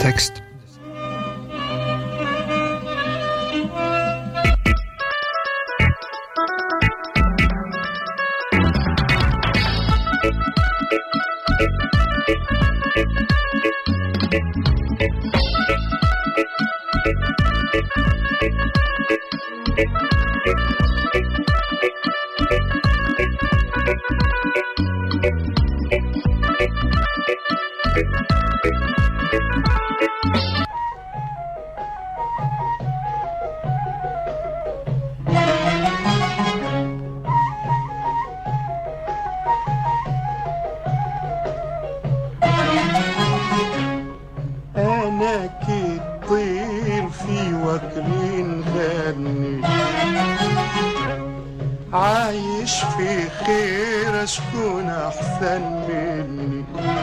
texte انا كي طير في وكل نغني عايش في خير شكون احسن مني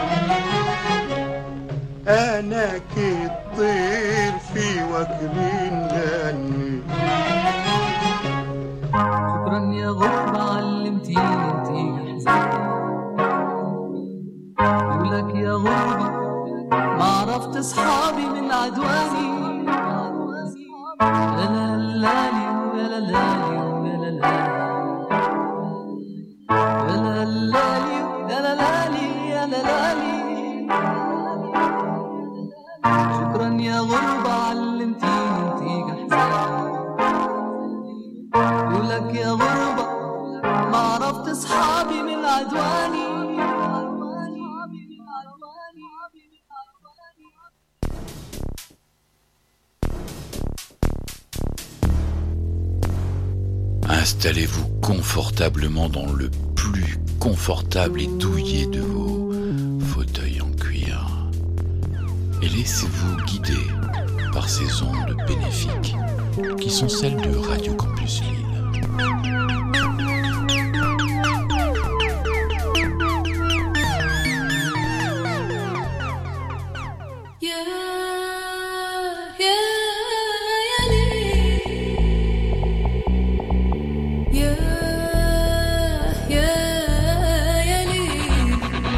انا كي طير في وكل نغني شكرا يا غربة علمتيني انتي احزان يقولك يا غربة ما عرفت اصحابي من عدواني يا لا لالي ويا لا لالي ويا لا لالي يا لا لالي يا لا لالي يا لا لالي شكرا يا غربة علمتيني انتي احزان يقولك يا غربة ما عرفت اصحابي من عدواني Installez-vous confortablement dans le plus confortable et douillet de vos fauteuils en cuir et laissez-vous guider par ces ondes bénéfiques qui sont celles de Radio Campus Lille. يا يا يا ليل يا يا يا ليل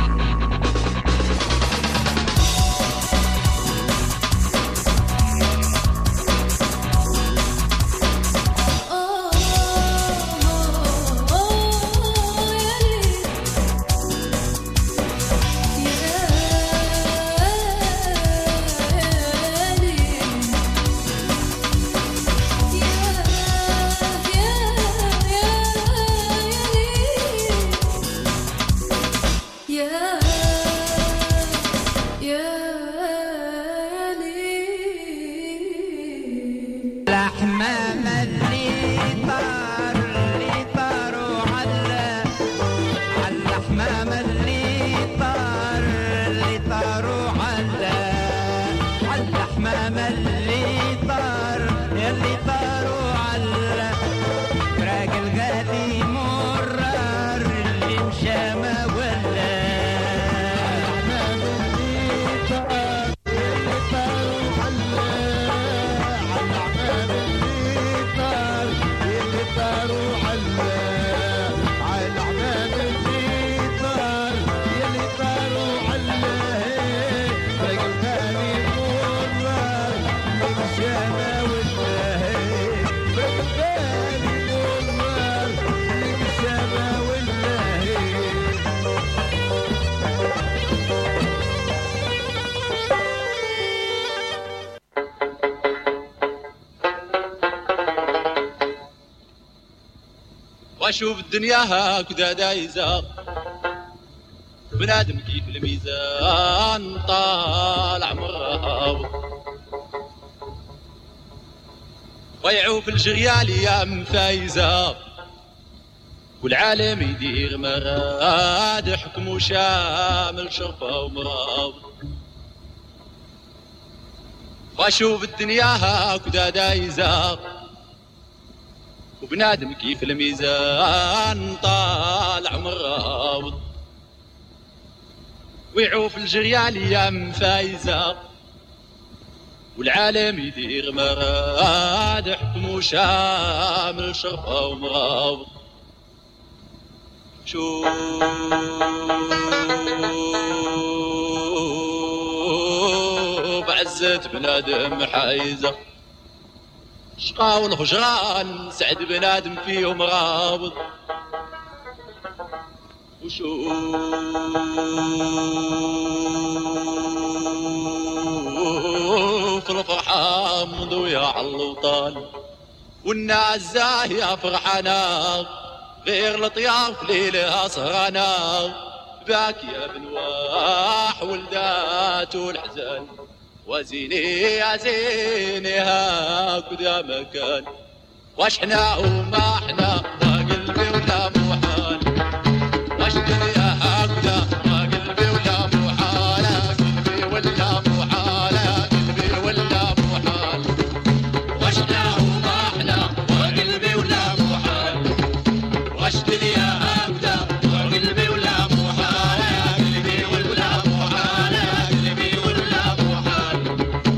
آه آه يا ليل الحمام اللي طار اللي طاروا على الحمام اللي طار اللي طاروا على الحمام اللي طار اللي طاروا على فراق الغالي مرار اللي مشى ما ولا الحمام اللي طار اللي طاروا على الحمام اللي طار اللي طاروا على الحمام اللي طار اللي طاروا على فرق الغالي مرار اللي مشى ما ولا فرق الغالي مرار اللي مشى ما ولا واشوف الدنيا هكذا دايزة بنادم كيف الميزان طالع مغاوط ويعوف الجريال يا فايزة والعالم يدير مراد حكم وشامل شرفة ومراوط واشوف الدنيا هكذا دايزة وبنادم كيف الميزان طالع مراوض ويعوف الجريال يا فايزة والعالم يدير مراد حكم شامل شرفة ومراوض شوف وعزة بنادم حايزة شقا والهجران سعد بنادم فيهم رابط وشوف الفرحة مضوية على الوطن والناس زاهية فرحانة غير الطياف ليلها سهرانة باكية بنواح ولدات والحزن وزيني يا زيني هاكذا مكان واشحنا وما احنا وقلبي ولا محال واش دنيا هكذا وقلبي ولا محال قلبي ولا محال قلبي ولا محال واشنا وما احنا وقلبي ولا محال واش دنيا هكذا وقلبي ولا محال قلبي ولا محال قلبي ولا محال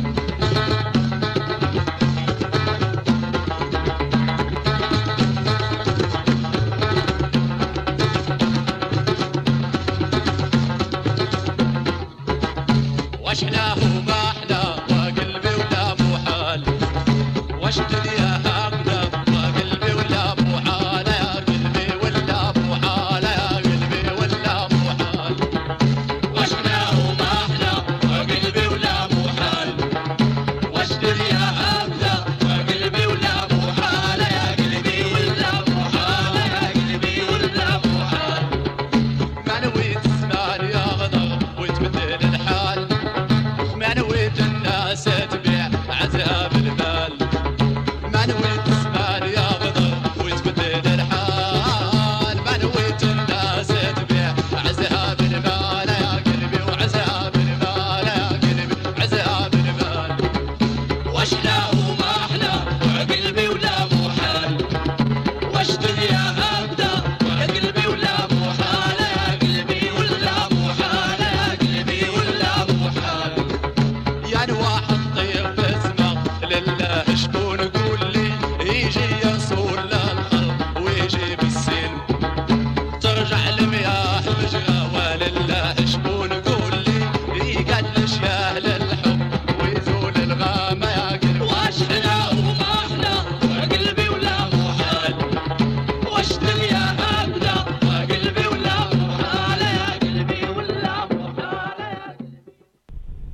واشنا وما احنا وقلبي ولا محال واش دنيا هكذا وقلبي ولا محال يا قلبي ولا محال يا قلبي ولا محال واشنا وما احنا وقلبي ولا محال واش دنيا هكذا وقلبي ولا محال يا قلبي ولا محال يا قلبي ولا محال ما نويت الزمان يغدر ويتبدل الحال ما نويت الناس تبيع عذاب المال ما نويت الزمان يغدر ويتبدل الحال ما نويت الناس تبيع عذاب المال يا قلبي وعذاب المال يا قلبي عذاب المال واشنا وما احنا وقلبي ولا محال واش دنيا هكذا يا قلبي ولا محال يا قلبي ولا محال يا قلبي ولا محال يعني واحد طير في السما لله شكون قول لي يجي يصول للخلق ويجي بالسلم ترجع المياه المجرى ولله شكون قول لي يقلش يا اهل الحب ويزول الغامة يا قلبي واش حنا وما احنا وقلبي ولا محال واش دنيا هكذا وقلبي ولا محال يا قلبي ولا محال يا قلبي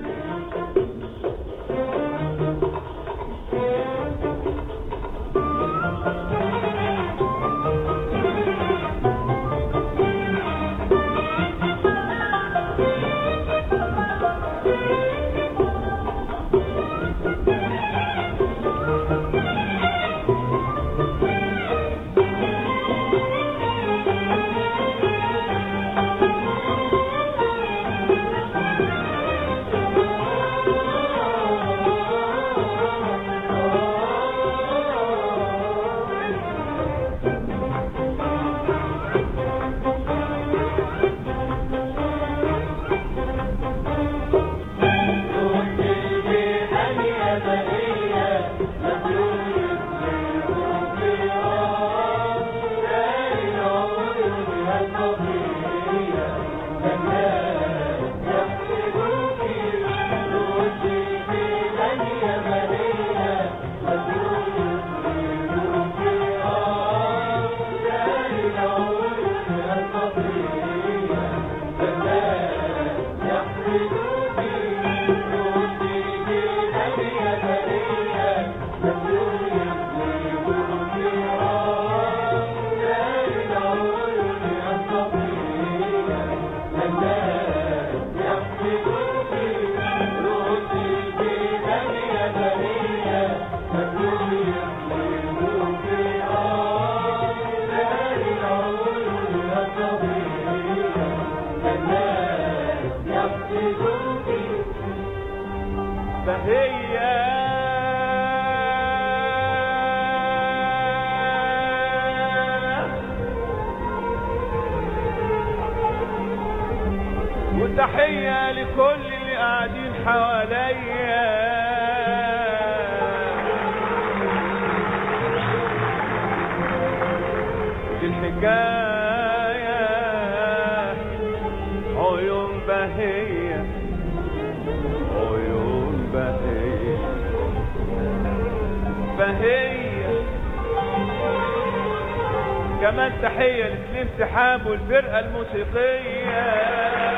وتحية لكل اللي قاعدين حواليا دي الحكاية عيون بهية عيون بهية بهية كمان تحية لسليم سحاب والفرقة الموسيقية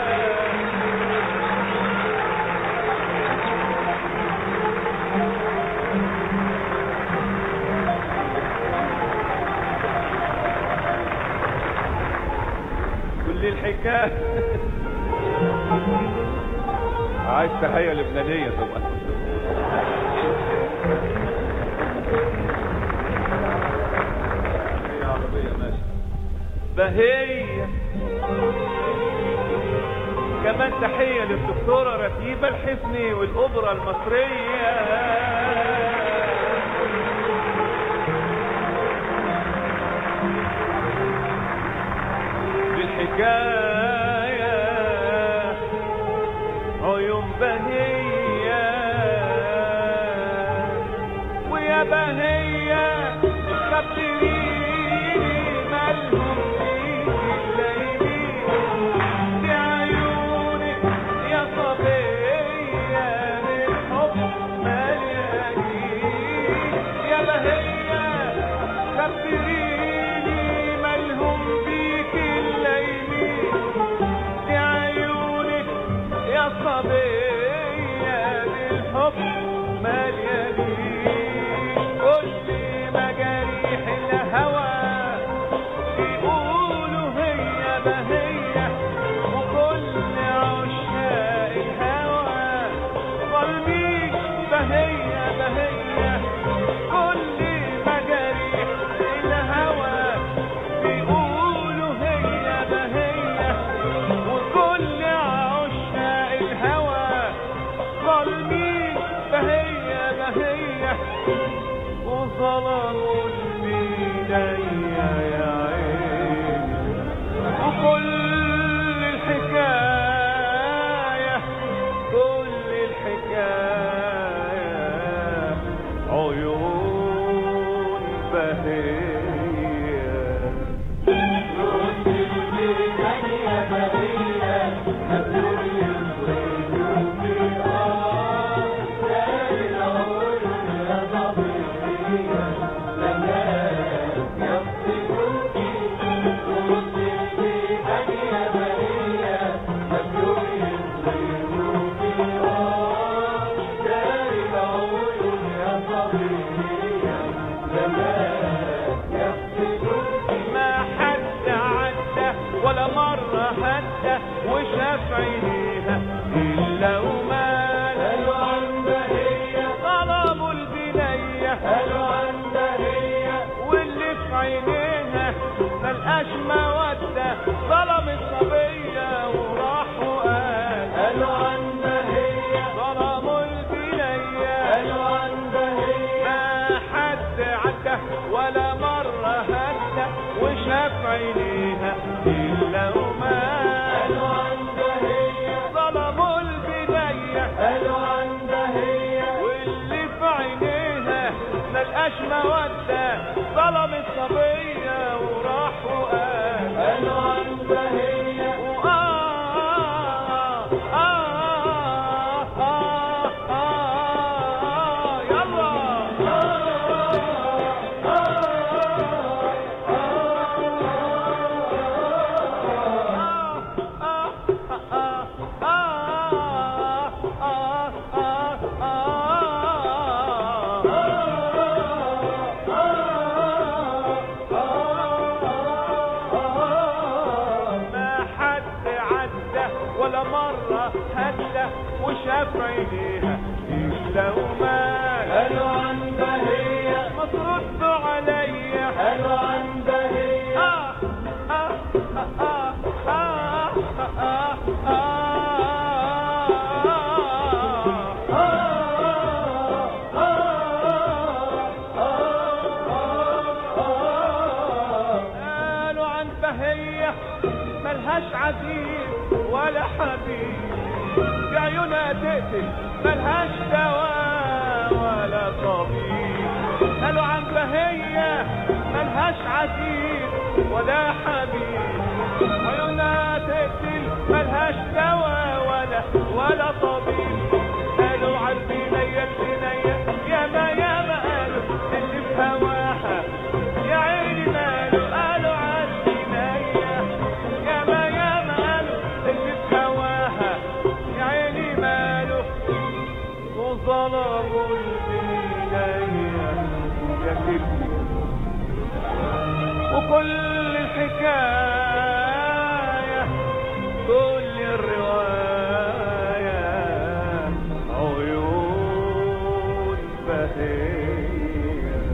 كل الحكاية عايز تحية لبنانية طبعا هي عربية ماشي بهية كمان تحية للدكتورة رتيبة الحفني والأوبرا المصرية بالحكاية عيون بهية ويا بهية خبريني مالهم فيك الليلين دي عيونك يا صبية للحب مليانين يا بهية خبريني مالهم بيك الليلين دي عيونك يا صبية للحب مليانين كل مجاريح الهوى يقولوا هي بهية وكل عشاق الهوى ظالمين بهية بهية كل مجاريح الهوى بيقولوا هي بهية وكل عشاق الهوى ظالمين بهية بهية وظلموا البداية يا عيني وكل الحكاية كل الحكاية عيون بهية ما حد عدى ولا مرة هدى وشاف عينيها إلا وما قالوا عن بهية طلبوا البنية قالوا عن بهية واللي في عينيها ملقاش مودة ظلم الصبية وراح وقال قالوا عن بهية ظلموا البنية قالوا عن بهية ما حد عدى ولا مرة هدى وشاف عينيها إلا وما قالوا عن بهية ظلموا البداية قالوا عن بهية واللي في عينيها ملقاش مودة ظلم الصبية وراح وقال قالوا عن بهية وآه آه آه آه آه يلا ما حد عدى ولا مرة هدى وشاف عينيها إلا وما قالوا عن بهية ما تردوا عليا قالوا عن بهية آه آه آه آه آه آه قالوا عن بهية ملهاش عزيز ولا حبيب في عيونها تقتل ملهاش دواء ولا طبيب قالوا عن بهية ملهاش عزيز ولا حبيب عيونها تقتل ملهاش دواء ولا ولا طبيب قالوا عن بهية وكل الحكاية كل الرواية عيون بهية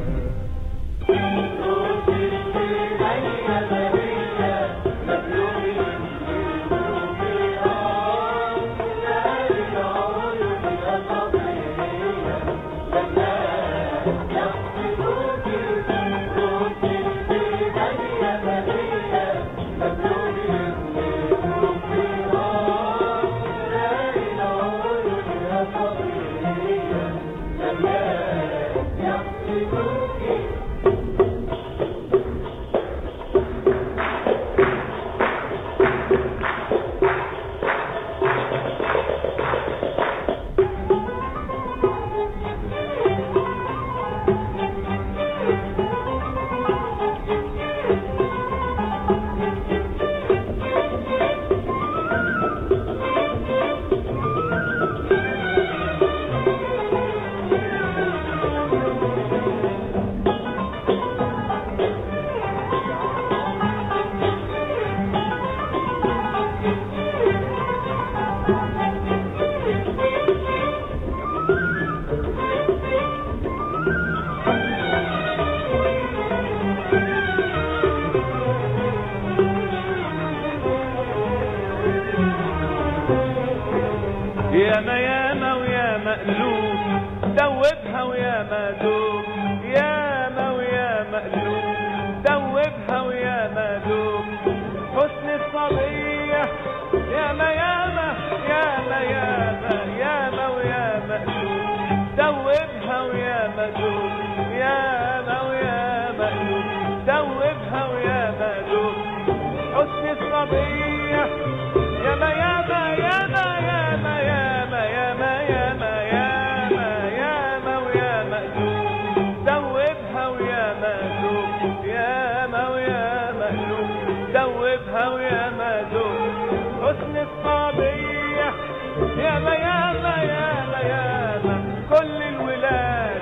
ياما ياما ويا مقلوب دوبها ويا مدوب ياما ويا مقلوب دوبها ويا مدوب حسن الصبية ياما ياما ياما ياما ياما ويا مقلوب دوبها ويا مدوب ياما ويا مقلوب دوبها ويا مدوب حسن الصبية ياما ياما ياما ياما ياما ياما ياما ياما ياما ويا مقلوب دوبها ويا مقلوب ياما ويا مقلوب دوبها ويا مقلوب حسن الصبية ياما ياما ياما ياما كل الولاد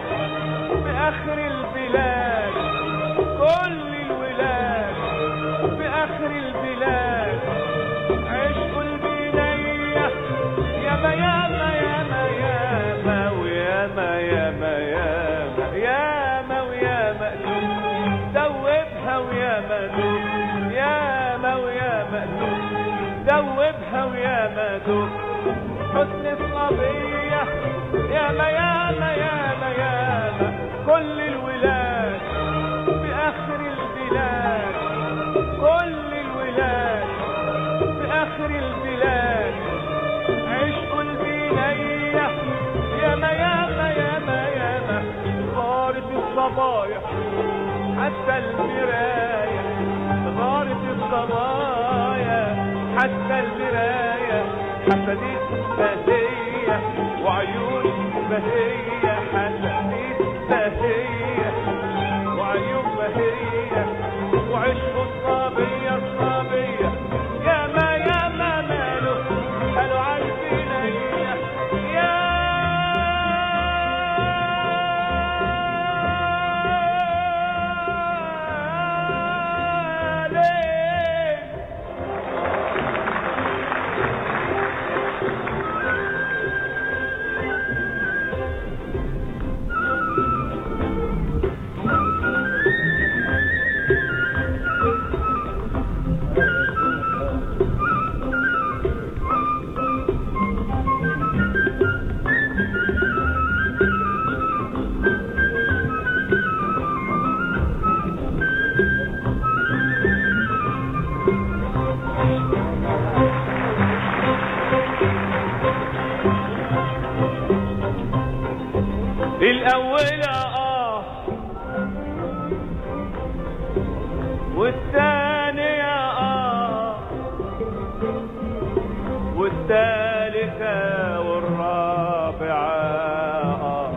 بآخر البلاد كل الولاد بآخر البلاد عشق البنية ياما ياما ياما ياما وياما ياما ياما ياما ويا مقلوب دوبها ويا مقلوب ياما ويا مقلوب دوبها ويا مقلوب حسن الصبية ياما ياما ياما ياما كل الولاد بآخر البلاد كل الولاد بآخر البلاد عشق البنية ياما ياما ياما ياما غارت الصبايا حتى المراية غارت الصبايا حتى المراية حسدت بهية وعيون بهية حسدت بهية وعيون بهية وعشق الصبية الصبية ياما ياما ماله قالوا عالبنية يا ليل الأولى آه والثانية آه والثالثة والرابعة آه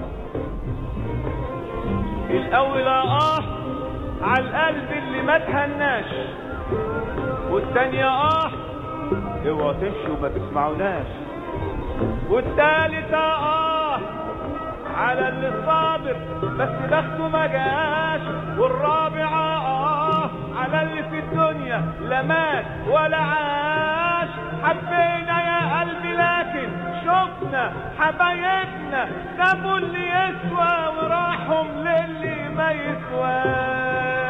الأولى آه على القلب اللي ما تهناش والثانية آه اوعوا تمشوا وما تسمعوناش والثالثة آه على اللي صابر بس بخته ما جاش والرابعة آه على اللي في الدنيا لا مات ولا عاش حبينا يا قلبي لكن شفنا حبايبنا سابوا اللي يسوى وراحوا للي ما يسواش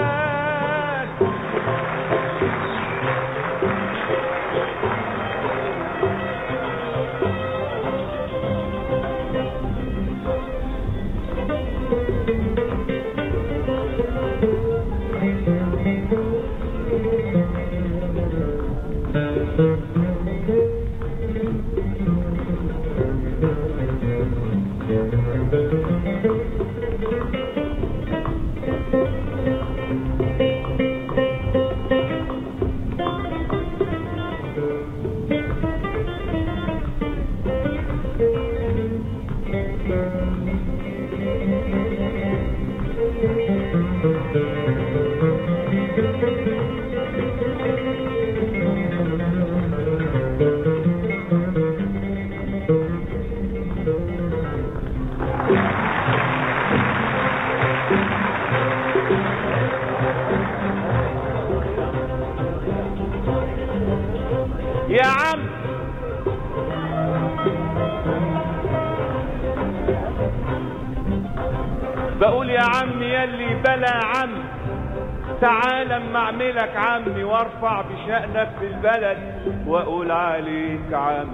يا عم بقول يا عم يلي بلا عم تعال اما اعملك عمي وارفع بشأنك في البلد واقول عليك عم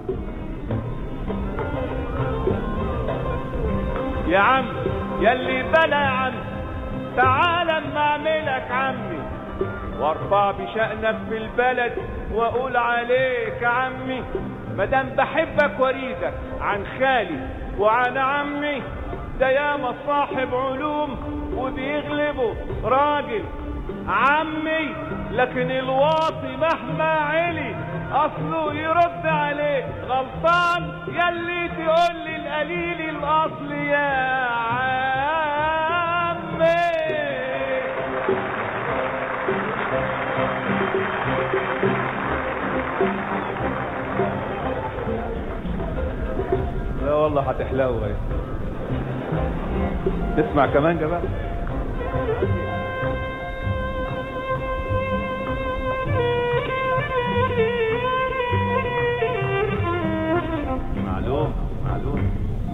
يا عم يلي بلا عم تعال اما اعملك عمي وارفع بشأنك في البلد واقول عليك عمي مادام بحبك واريدك عن خالي وعن عمي ده ياما صاحب علوم وبيغلبه راجل عمي لكن الواطي مهما علي اصله يرد عليه غلطان يلي تقول لي القليل الاصل يا عمي لا والله هتحلو اهي تسمع كمان بقى معلوم معلوم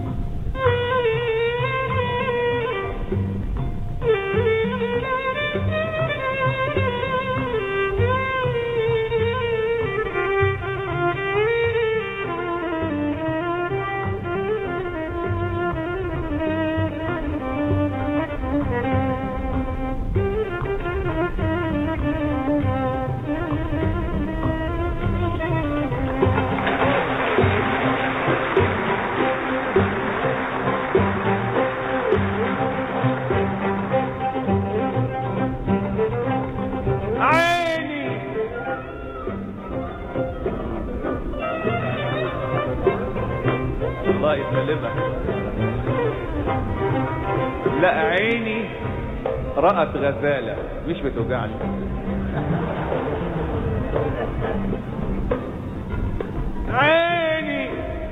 عيني الله يسلمك لا عيني رأت غزالة مش بتوجعني عيني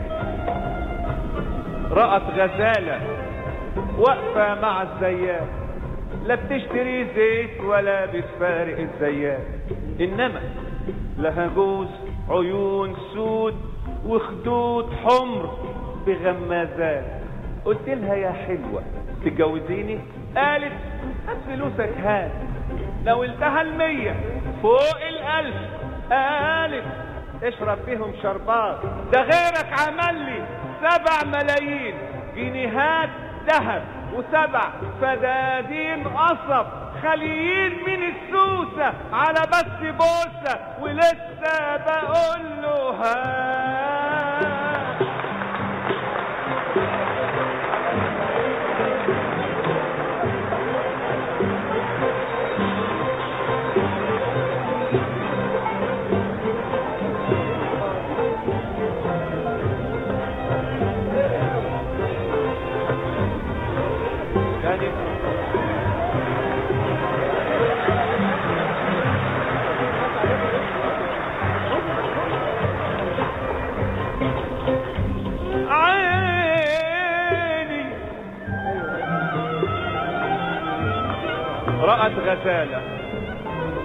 رأت غزالة واقفة مع الزيات لا بتشتري زيت ولا بتفارق الزيات انما لها جوز عيون سود وخدود حمر بغمازات قلت لها يا حلوة تتجوزيني قالت هات فلوسك هات ناولتها المية فوق الألف قالت اشرب فيهم شربات ده غيرك عمل لي سبع ملايين جنيهات ذهب وسبع فدادين قصب خاليين من السوسة على بس بوسة ولسه بقول له ها يعني عيني رأت غزالة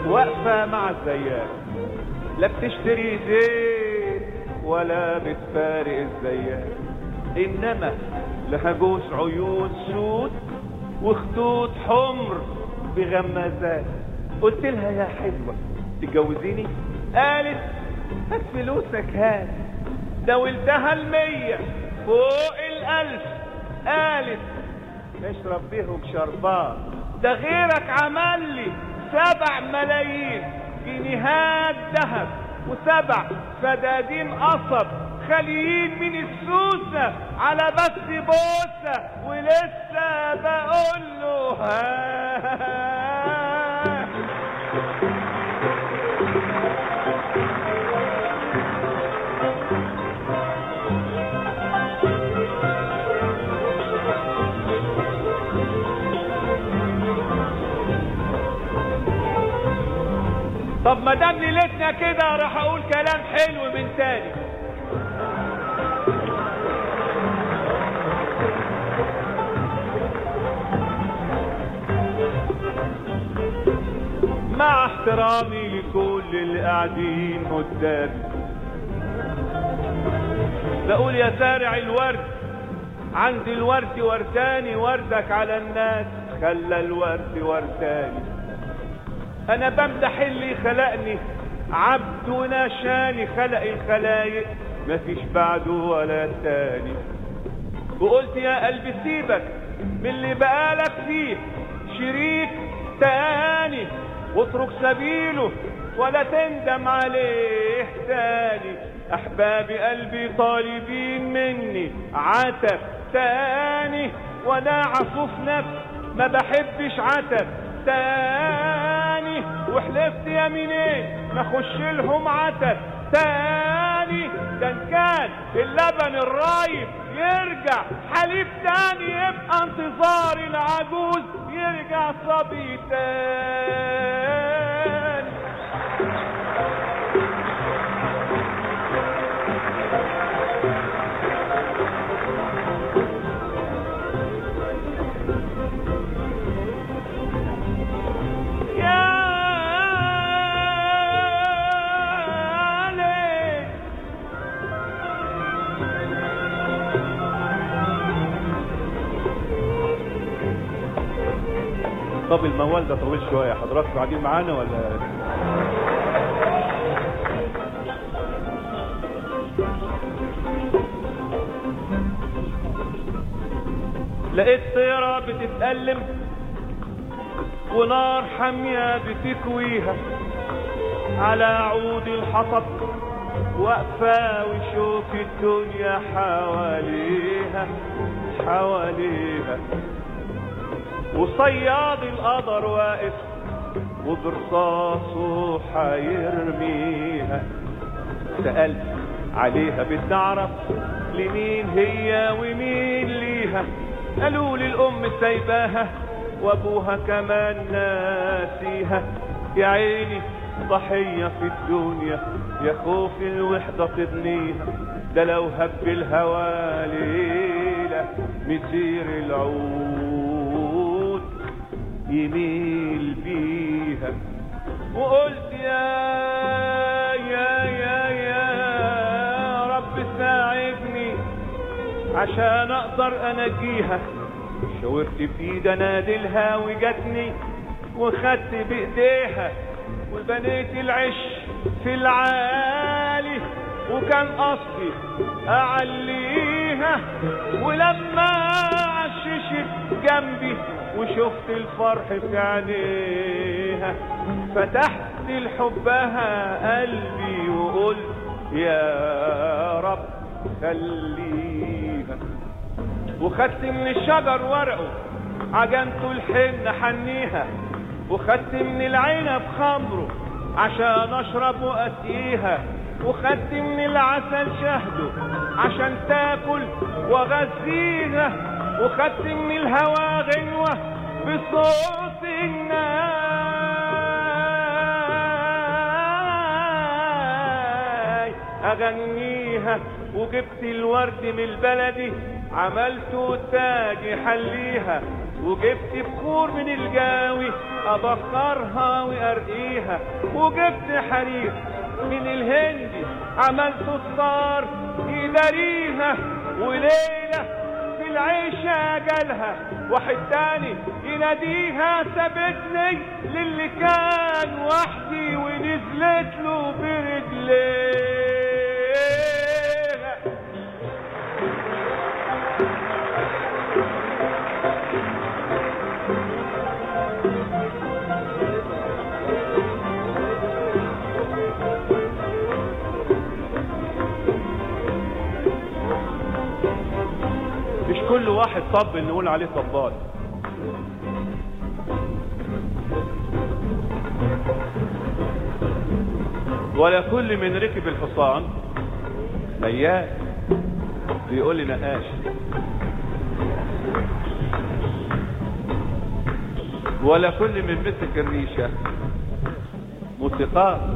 واقفة مع الزيات لا بتشتري زيت ولا بتفارق الزيات انما لها جوز عيون سود وخطوط حمر بغمازات قلت لها يا حلوة تتجوزيني قالت هات فلوسك هات داولتها المية فوق الألف قالت اشرب بيهم شربات ده غيرك عمل لي سبع ملايين جنيهات ذهب وسبع فدادين قصب خاليين من السوسة على بس بوسة ولسه بقول له ها طب ما دام ليلتنا كده راح اقول كلام حلو من تاني مع احترامي لكل اللي قاعدين قدامي بقول يا زارع الورد عندي الورد ورداني وردك على الناس خلى الورد ورداني انا بمدح اللي خلقني عبد ونشاني خلق الخلايق مفيش بعده ولا تاني وقلت يا قلبي سيبك من اللي بقالك فيه شريك تاني واترك سبيله ولا تندم عليه تاني احبابي قلبي طالبين مني عتب تاني وانا عصوف نفس ما بحبش عتب تاني وحلفت يمينين ما اخش لهم عتب تاني ده إن كان اللبن الرايب يرجع حليب تاني يبقى انتظار العجوز يرجع صبي تاني يا ليل طب الموال ده طويل شويه حضراتكم قاعدين معانا ولا لقيت طيرة بتتألم ونار حامية بتكويها على عود الحطب واقفة وشوك الدنيا حواليها حواليها وصياد القدر واقف وبرصاصه حيرميها سألت عليها بتعرف لمين هي ومين ليها قالوا لي الأم سايباها وأبوها كمان ناسيها يا عيني ضحية في الدنيا يا خوف الوحدة تبنيها ده لو هب الهوى ليلة مسير العود يميل بيها وقلت يا يا يا يا رب ساعدني عشان اقدر انجيها شاورت بايد انادلها وجتني وخدت بايديها وبنيت العش في العالي وكان قصدي اعليها ولما عششت جنبي وشفت الفرح في عينيها فتحت لحبها قلبي وقلت يا رب خليها وخدت من الشجر ورقه عجنته الحنة حنيها وخدت من العنب خمره عشان اشرب واسقيها وخدت من العسل شهده عشان تاكل واغذيها وخدت من الهوا غنوة بصوت الناي اغنيها وجبت الورد من البلدي عملته تاج يحليها وجبت بخور من الجاوي ابخرها وارقيها وجبت حرير من الهندي عملت الصار يداريها وليلة في العيشة جالها واحد تاني يناديها سابتني للي كان وحدي ونزلت له برجليها مش كل واحد طب نقول عليه طبال ولا كل من ركب الحصان ميال بيقول لي نقاش ولا كل من مسك الريشة موسيقار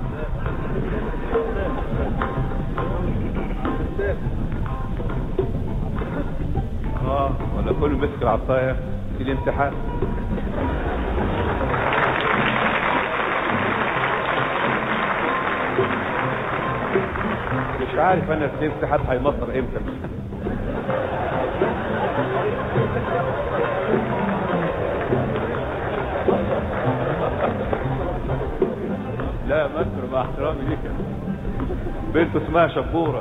اه ولا كل مسك العصاية في الامتحان مش عارف انا في الامتحان هيمطر امتى لا مصر مع احترامي ليك بنت اسمها شبوره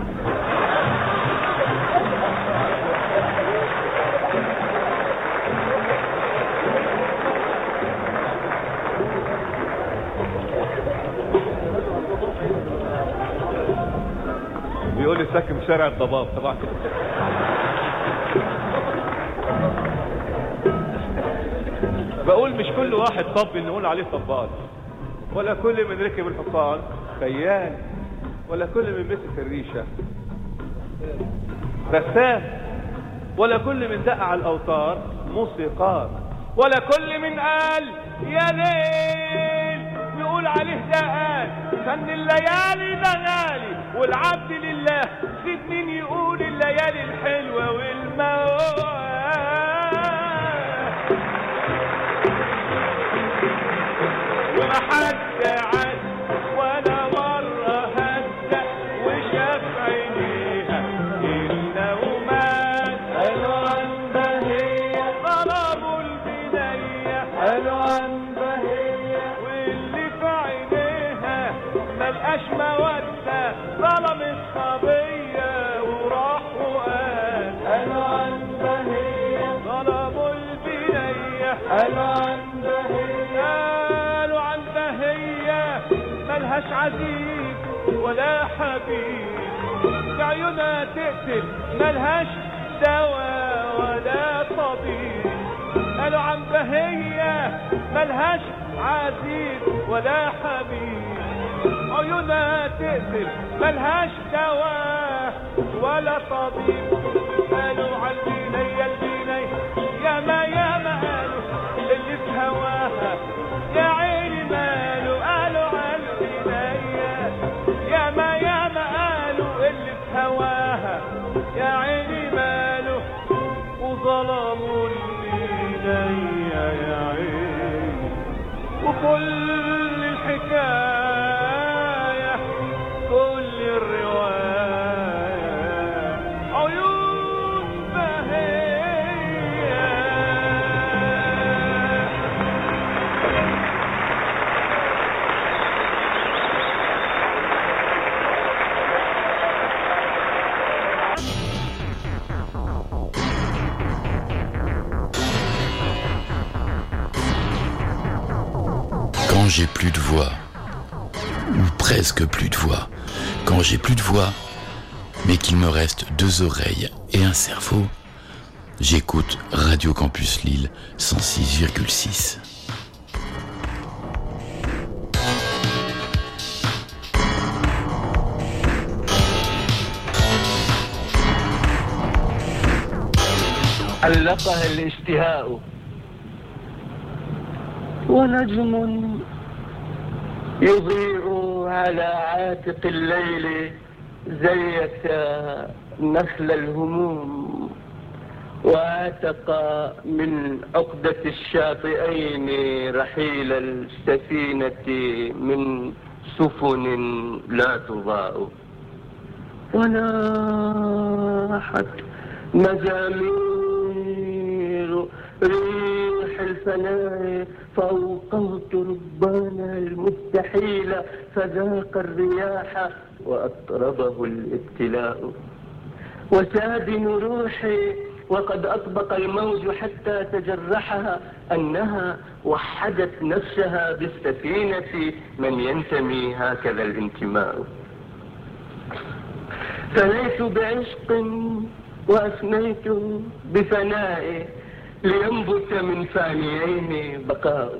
بيقول لي ساكن في شارع الضباب طبعا بقول مش كل واحد طب نقول عليه طبال ولا كل من ركب الحصان خيال ولا كل من مسك الريشة رسام ولا كل من دق على الأوتار موسيقار ولا كل من قال يا ليل نقول عليه ده قال فن الليالي ده غالي والعبد لله سيد مين يقول الليالي الحلوة والموال وما حد عد ولا مرة هدى وشاف عينيها إلا ومات قالوا عن بهية طلبوا البنية قالوا عن بهية واللي في عينيها ملقاش مودة ظلم الصبية وراح وقال قالوا عن بهية طلبوا البنية قالوا عن بهية قالوا عن بهية ملهاش عزيز ولا حبيب في عيونها تقتل ملهاش دواء ولا طبيب قالوا عن بهية ملهاش عزيز ولا حبيب عيونها تقتل ملهاش دواء ولا طبيب قالوا عن البنية البنية يا ما يا ما قالوا اللي في هواها يا عيني ماله قالوا عن البنية يا ما يا ما قالوا اللي في هواها يا عيني ماله وظلموا البنية يا عيني وكل الحكاية كل الرواية عيون بهية Quand j'ai plus de voix, ou presque plus de voix, quand j'ai plus de voix, mais qu'il me reste deux oreilles et un cerveau, j'écoute Radio Campus Lille 106,6. علقها الاشتهاء ونجم يضيء على عاتق الليل زيك نخل الهموم وعتق من عقدة الشاطئين رحيل السفينة من سفن لا تضاء وناحت مزامير ريح الفناء فأوقظت ربان المستحيل فذاق الرياح وأطربه الابتلاء وسادن روحي وقد أطبق الموج حتى تجرحها أنها وحدت نفسها بالسفينة من ينتمي هكذا الانتماء ثنيت بعشق وأثنيت بفناء لينبت من فانيين بقاء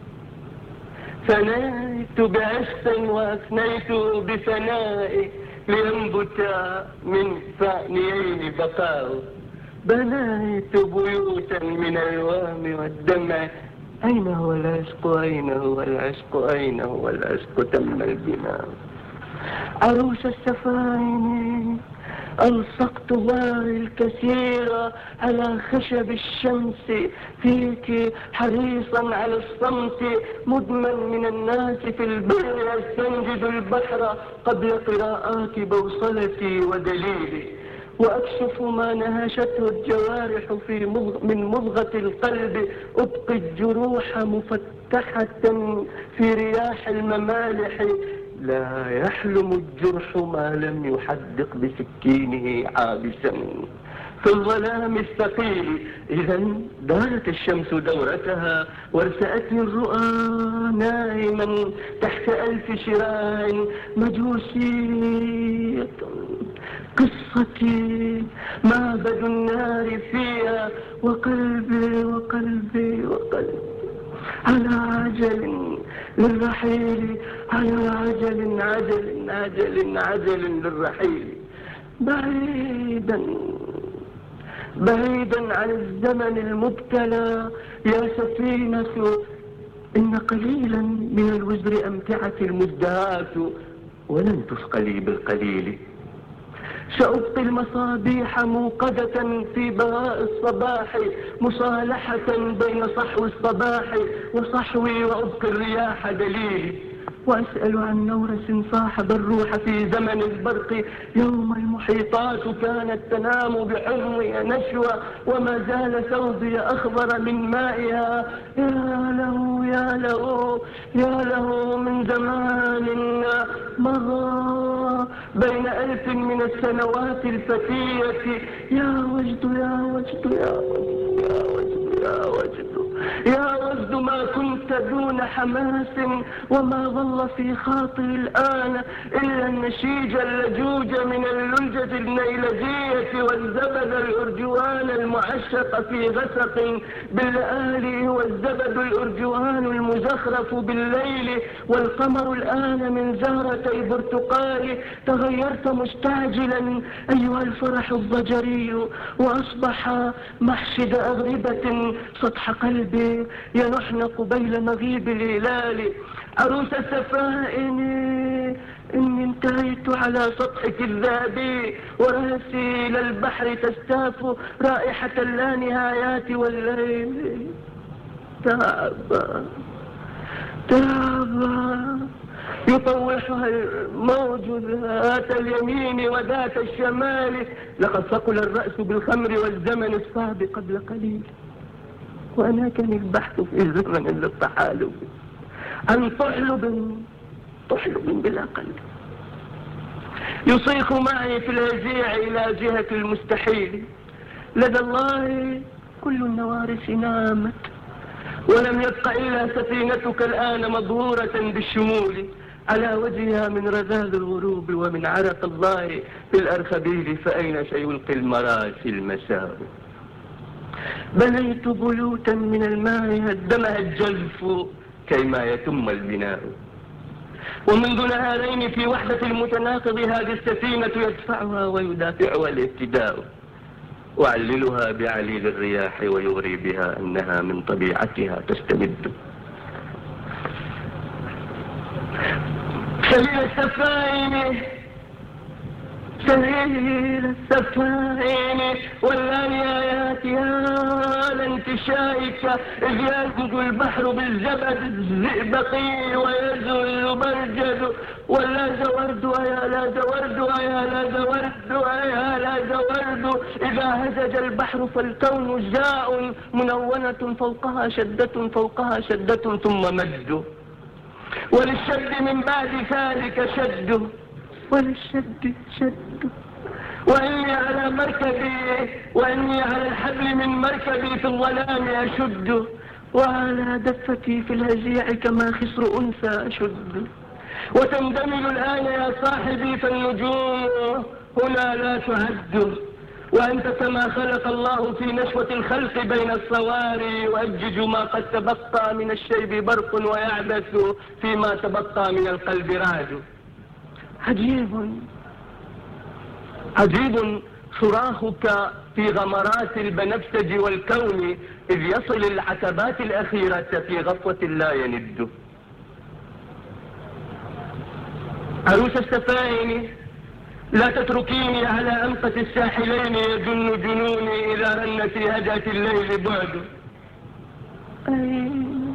ثنيت بعشق وأثنيت بفناء لينبت من فانيين بقاء بنيت بيوتا من الوام والدمع أين هو العشق أين هو العشق أين هو العشق تم البناء عروس السفاين ألصقت ماري الكثير على خشب الشمس فيك حريصا على الصمت مدمن من الناس في البر يستنجد البحر قبل قراءات بوصلتي ودليلي وأكشف ما نهشته الجوارح في مضغ من مضغة القلب أبقي الجروح مفتحة في رياح الممالح لا يحلم الجرح ما لم يحدق بسكينه عابسا في الظلام الثقيل إذا دارت الشمس دورتها وارتأتني الرؤى نائما تحت ألف شراع مجوسية قصتي معبد النار فيها وقلبي وقلبي وقلبي على عجل للرحيل على عجل عجل عجل عجل للرحيل بعيدا بعيدا عن الزمن المبتلى يا سفينة إن قليلا من الوزر أمتعة المزدهات ولن تثقلي بالقليل سأبقي المصابيح موقدة في بهاء الصباح مصالحة بين صحو الصباح وصحوي وأبقي الرياح دليلي وأسأل عن نورس صاحب الروح في زمن البرق يوم المحيطات كانت تنام بحرمي نشوى وما زال ثوبي أخضر من مائها يا له يا له يا له من زمان مضى بين ألف من السنوات الفتية يا وجد يا وجد يا وجد يا وجد يا وجد يا وجد ما كنت دون حماس وما ظل في خاطري الآن إلا النشيج اللجوج من اللجة النيلجية والزبد الأرجوان المعشق في غسق باللآلي والزبد الأرجوان المزخرف بالليل والقمر الآن من زهرتي برتقال تغيرت مستعجلا أيها الفرح الضجري وأصبح محشد أغربة سطح قلبي ينحنق بين مغيب الهلال عروس سفائن إني انتهيت على سطحك الذهبي ورأسي إلى البحر تستاف رائحة اللانهايات والليل تعبا تعبا يطوحها الموج ذات اليمين وذات الشمال لقد ثقل الرأس بالخمر والزمن الصعب قبل قليل وأنا كان البحث في زمن للتحالف عن طحلب طحلب بلا قلب يصيخ معي في الهزيع إلى جهة المستحيل لدى الله كل النوارس نامت ولم يبق إلا سفينتك الآن مظهورة بالشمول على وجهها من رذاذ الغروب ومن عرق الله في الأرخبيل فأين سيلقي المراسي المساء بنيت بيوتا من الماء هدمها الجلف كيما يتم البناء ومنذ نهارين في وحدة المتناقض هذه السفينة يدفعها ويدافعها الابتداء وعللها بعليل الرياح ويغري بها أنها من طبيعتها تستمد سبيل السفائن سهيل السفاين والآيات يا لانتشائك إذ يلجج البحر بالزبد الزئبقي ويزل برجد ولا زورد يا لا زورد يا لا زورد يا لا زورد إذا هزج البحر فالكون جاء منونة فوقها شدة فوقها شدة ثم مد وللشد من بعد ذلك شد وللشد شد وإني على مركبي وإني على الحبل من مركبي في الظلام أشد وعلى دفتي في الهزيع كما خصر أنثى أشد وتندمل الآن يا صاحبي فالنجوم هنا لا تعد وأنت كما خلق الله في نشوة الخلق بين الصواري يؤجج ما قد تبقى من الشيب برق ويعبث فيما تبقى من القلب رعد عجيب عجيب صراخك في غمرات البنفسج والكون إذ يصل العتبات الأخيرة في غفوة لا يند عروس السفائن لا تتركيني على أنقة الساحلين يجن جنوني إذا رن في هجة الليل بعد أيم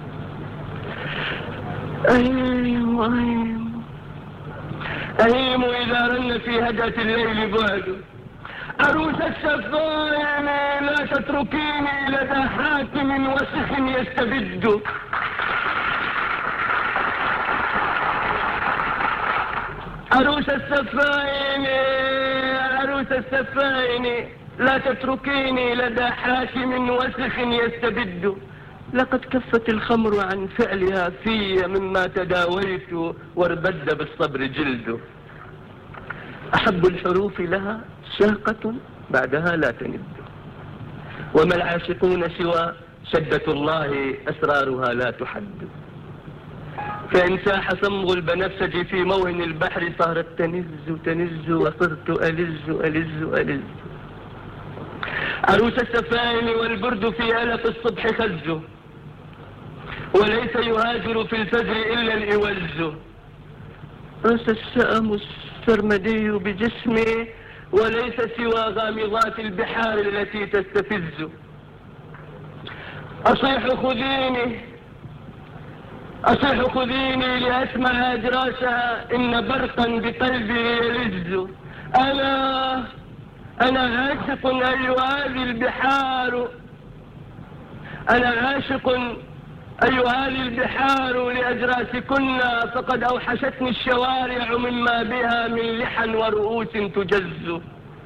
أيم أيم أهيم إذا رن في هجة الليل بعد عروس السفائن لا تتركيني لدى حاكم وسخ يستبد عروس السفاين عروس السفاين لا تتركيني لدى حاكم وسخ يستبد لقد كفت الخمر عن فعلها في مما تداويت واربد بالصبر جلد أحب الحروف لها شاقة بعدها لا تند وما العاشقون سوى شدة الله أسرارها لا تحد فإن ساح صمغ البنفسج في موهن البحر صارت تنز تنز وصرت ألز ألز ألز عروس السفائن والبرد في ألف الصبح خز وليس يهاجر في الفجر إلا الإوز أنس السأم السرمدي بجسمي وليس سوى غامضات البحار التي تستفز أصيح خذيني أصيح خذيني لأسمع أجراسها إن برقا بقلبي يلز أنا أنا عاشق أيها هذه البحار أنا عاشق أيها هذه البحار لأجراسكن فقد أوحشتني الشوارع مما بها من لحى ورؤوس تجز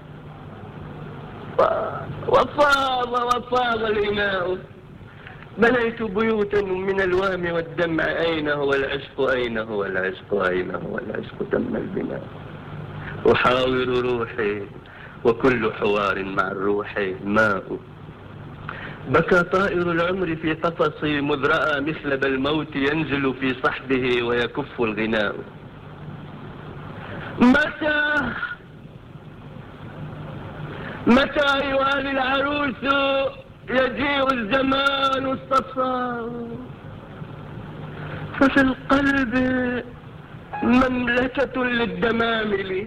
وفاض وفاض الإناء بنيت بيوتا من الوهم والدمع أين هو العشق أين هو العشق أين هو العشق تم البناء أحاور روحي وكل حوار مع الروح ماء بكى طائر العمر في قفصي مذ رأى مثلب الموت ينزل في صحبه ويكف الغناء متى متى أيها العروس يجيء الزمان الصفا ففي القلب مملكة للدمامل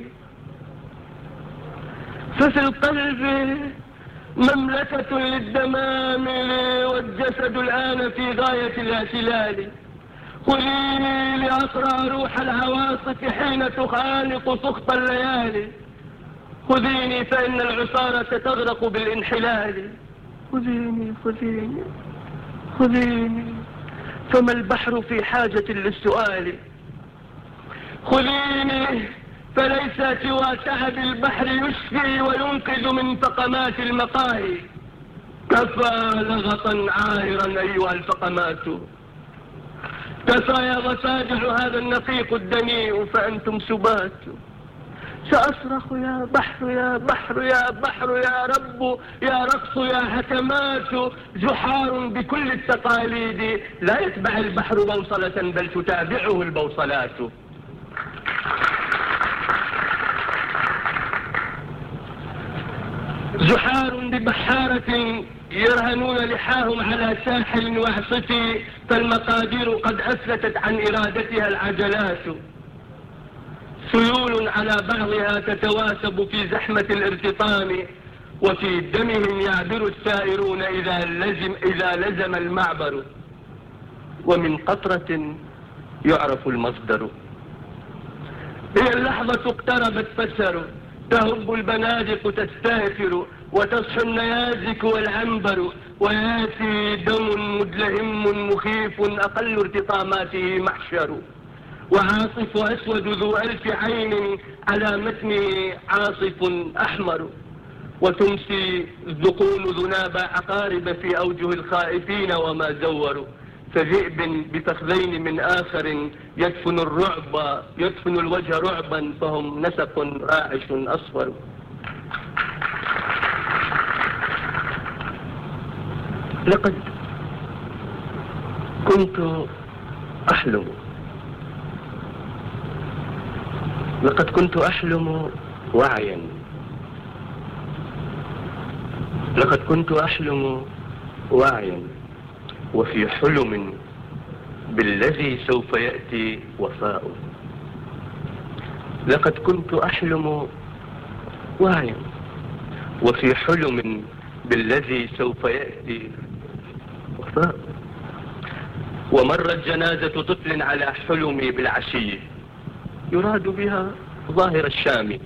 ففي القلب مملكة للدمامل والجسد الآن في غاية الاعتلال خذيني لأقرأ روح العواصف حين تخانق سخط الليالي خذيني فإن العصارة تغرق بالانحلال خذيني خذيني خذيني فما البحر في حاجة للسؤال خذيني فليس سوى تعب البحر يشفي وينقذ من فقمات المقاهي كفى لغطا عاهرا أيها الفقمات كفى يا ضفادع هذا النقيق الدنيء فأنتم سبات سأصرخ يا بحر يا بحر يا بحر يا رب يا رقص يا حكمات زحار بكل التقاليد لا يتبع البحر بوصلة بل تتابعه البوصلات زحار ببحارة يرهنون لحاهم على ساحل وعصفي فالمقادير قد أفلتت عن إرادتها العجلات سيول على بعضها تتواسب في زحمة الارتطام وفي دمهم يعبر السائرون إذا لزم, إذا لزم المعبر ومن قطرة يعرف المصدر هي اللحظة اقتربت فسروا تهب البنادق تستهتر وتصحو النيازك والعنبر وياتي دم مدلهم مخيف أقل ارتطاماته محشر وعاصف أسود ذو ألف عين على متنه عاصف أحمر وتمسي الذقون ذناب عقارب في أوجه الخائفين وما زوروا فذئب بفخذين من آخر يدفن الرعب يدفن الوجه رعبا فهم نسق راعش أصفر لقد كنت أحلم لقد كنت أحلم وعيا لقد كنت أحلم وعيا وفي حلم بالذي سوف يأتي وفاء لقد كنت أحلم وعيا وفي حلم بالذي سوف يأتي وفاء ومرت جنازة طفل على حلمي بالعشي يراد بها ظاهر الشام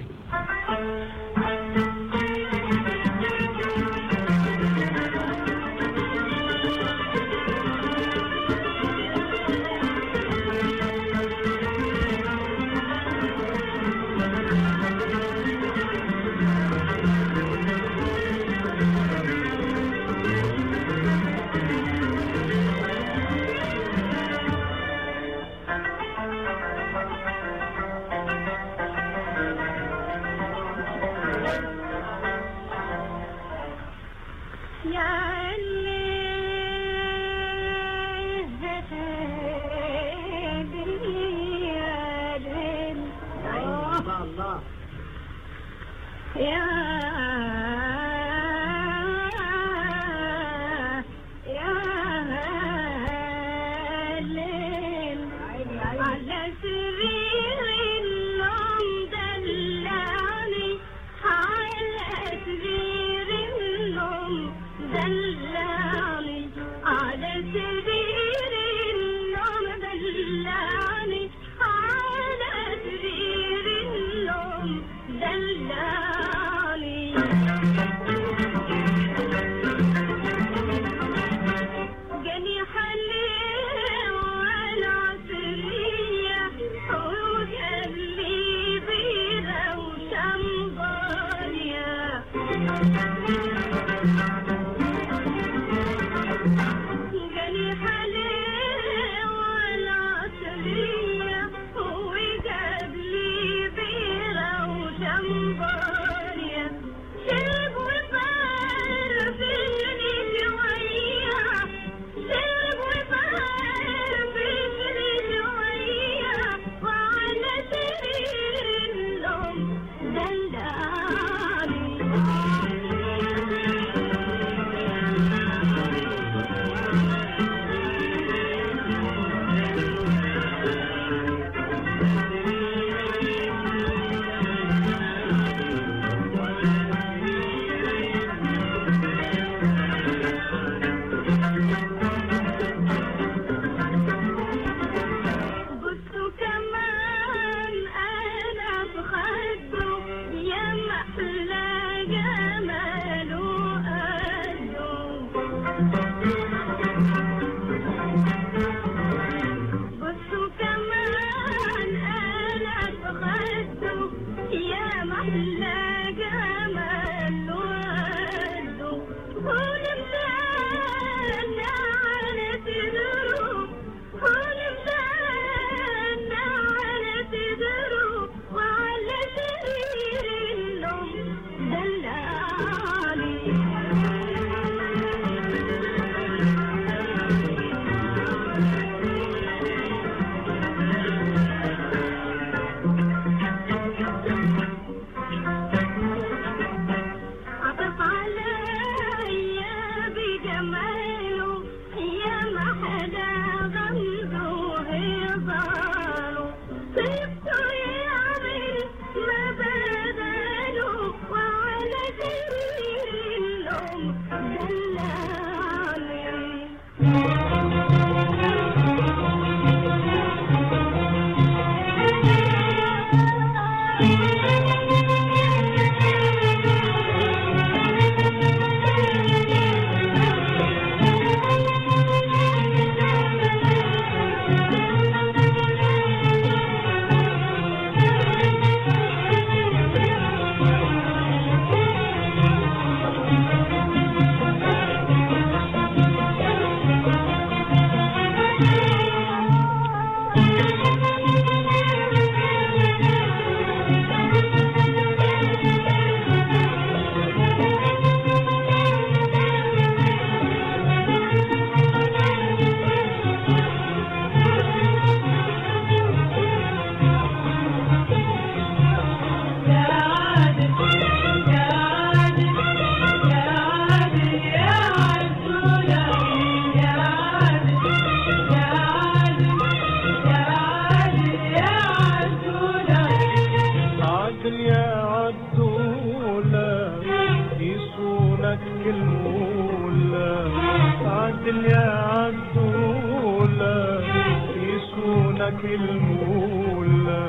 عدل يا عدولة يسونك المولى عدل يا عدولة يسونك المولى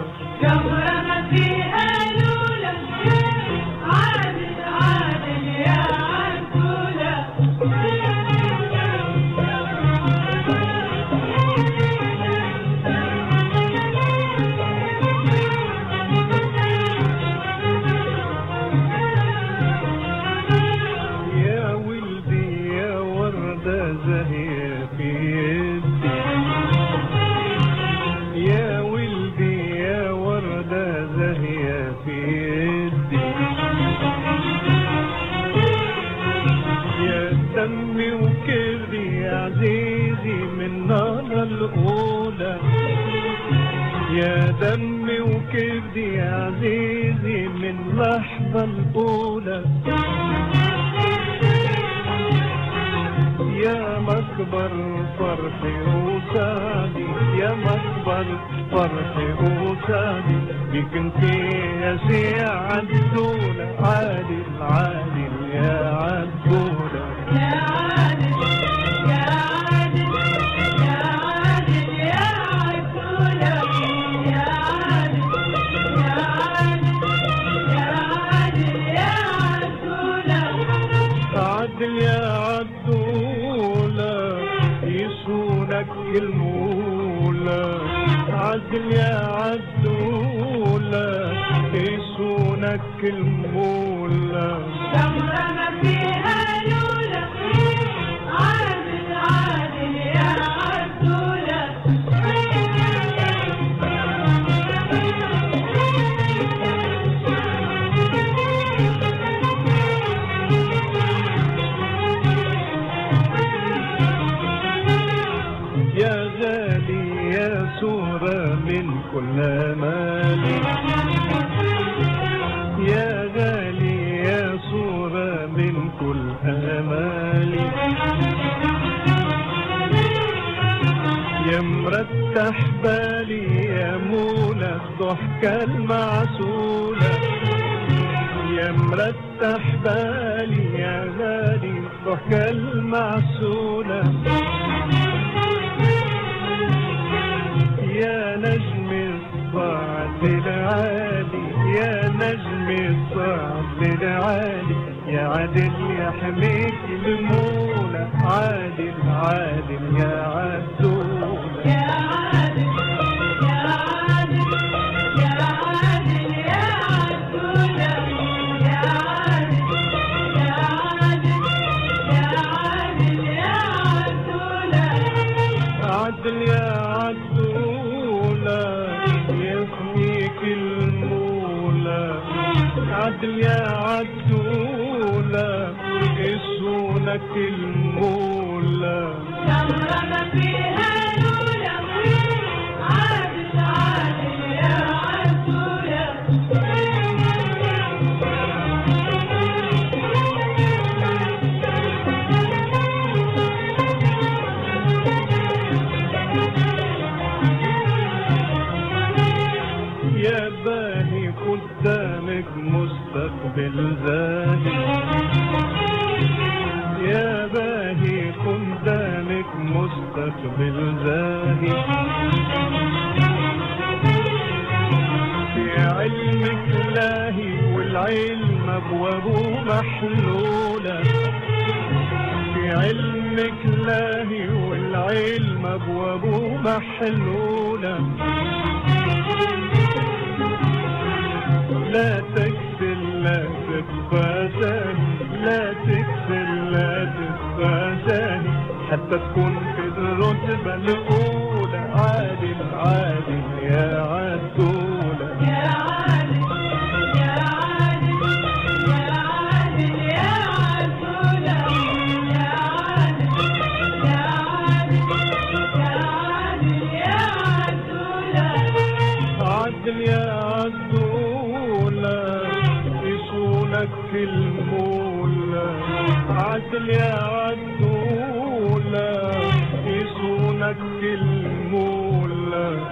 يا ولدي يا وردة زهية في يدي يا ولدي يا وردة زهية في يدي يا دمي وكبدي يا عزيزي من نار الأولى يا دمي وكبدي يا عزيزي من اللحظة الأولى يا مكبر فرحي وسعدي يا مكبر فرحي وسعدي بك انت يا سي عدولة عادل عادل يا عدولة عدل يا عدولة يسونك المولى عدل يا عدولة يسونك المولى يا غالي يا سورة من كل مالي يا غالي يا صورة من كل آمالي يا مرتح بالي يا مولى الضحكة المعسولة يا مرتح بالي يا غالي الضحكة المعسولة يا نجم الصعد العالي يا نجم الصعد العالي يا عادل يحميك المولى عادل عادل يا عدول عدل يا عدولة يحميك المولى عدل يا عدولة يسونك المولى يا باهي قدامك مستقبل زاهي بالزاهي في علمك لاهي والعلم ابوابه محلوله في علمك لاهي والعلم ابوابه محلوله لا تكسل لا تخفى ثاني لا تكسل لا تخفى ثاني حتى تكون في الرتبة الأولى عادل عادل يا عدولة عدل يا عدولة يصونك في المولى عدل يا عدولة يصونك في المولى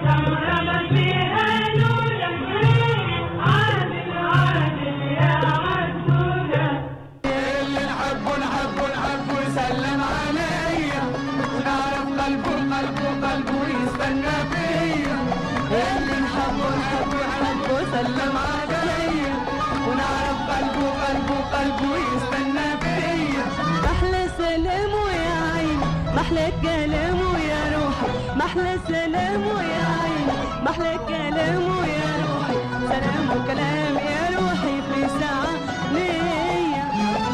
اللي نحبه نحبه نحبه يسلم عليا ونعرف قلبه قلبه قلبه يستنى فيا اللي نحبه نحبه نحبه يسلم عليا ونعرف قلبه قلبه قلبه يستنى فيا محلى سلامه يا عيني محلى كلامه يا روحي محلى سلامه يا عيني محلى كلامه يا روحي سلام وكلام يا روحي في ساعة ليا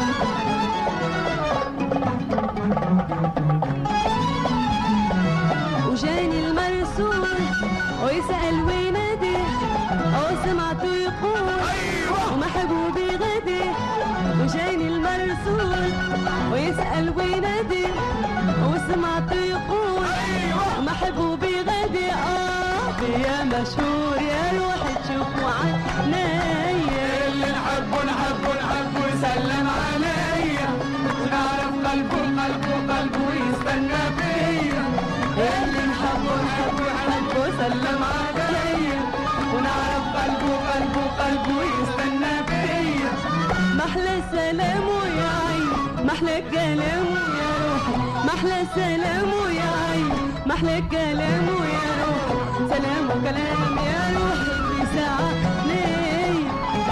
وجاني المرسول ويسأل وينادي وسمعته يقول ومحبوبي غدي وجاني المرسول ويسأل وينادي وسمعته يقول ومحبوبي غدي اه يا مشهور يا روحي تشوفوا عنايا اللي نحبه نحبه نحبه يسلم عليا ونعرف قلبه قلبه قلبه يستنى فيا اللي نحبه نحبه نحبه يسلم عليا ونعرف قلبه قلبه قلبه يستنى فيا محلى سلامه يا عيني محلى كلامه يا روحي محلى سلامه يا عيني محلى كلامه يا روحي سلام وكلام يا روحي في ساعة ليا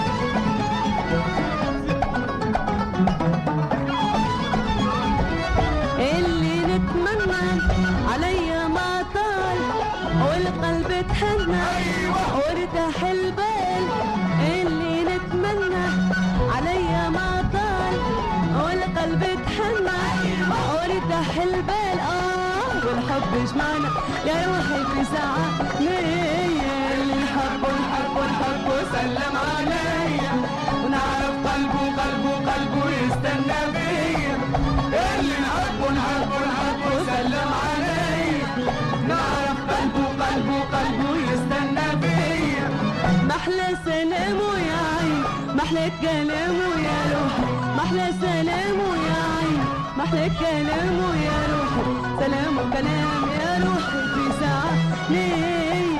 اللي نتمنى عليا ما طال والقلب تهنى وارتاح البال اللي نتمنى عليا ما طال والقلب تهنى وارتاح البال اه والحب جمعنا يا روحي في ساعة ليا اللي نحبه نحبه نحبه سلم عليا ونعرف قلبه قلبه قلبه يستنى فيا اللي نحبه نحبه نحبه سلم عليا نعرف قلبه قلبه قلبه يستنى فيا محلى سلامه يا عين محلى كلامه يا روحي محلى سلامه يا عين محلى كلامه يا روحي سلام وكلام يا روحي في ساعة ليا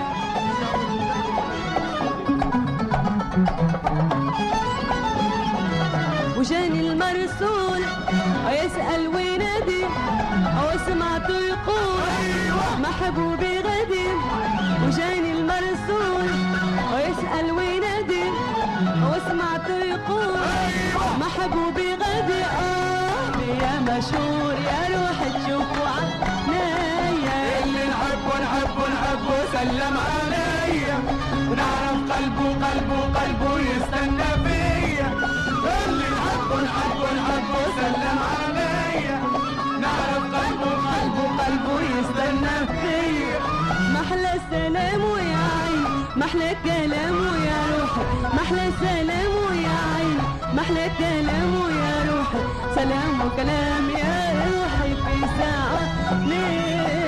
وجاني المرسول ويسأل وينادي وسمعته يقول محبوبي غدي وجاني المرسول ويسأل وينادي وسمعته يقول محبوبي غدي اه يا مشهور يا روح تشوفوا عنايا اللي نحبه نحبه نحبه سلم عليا ونعرف قلبه قلبه قلبه يستنى فيا اللي نحبه نحبه نحبه سلم عليا نعرف قلبه قلبه قلبه يستنى فيا محلى سلامه يا عين محلى كلامه يا روحي محلى سلامه يا عين محلى كلامه يا روحي سلام وكلام يا روحي في ساعة ليه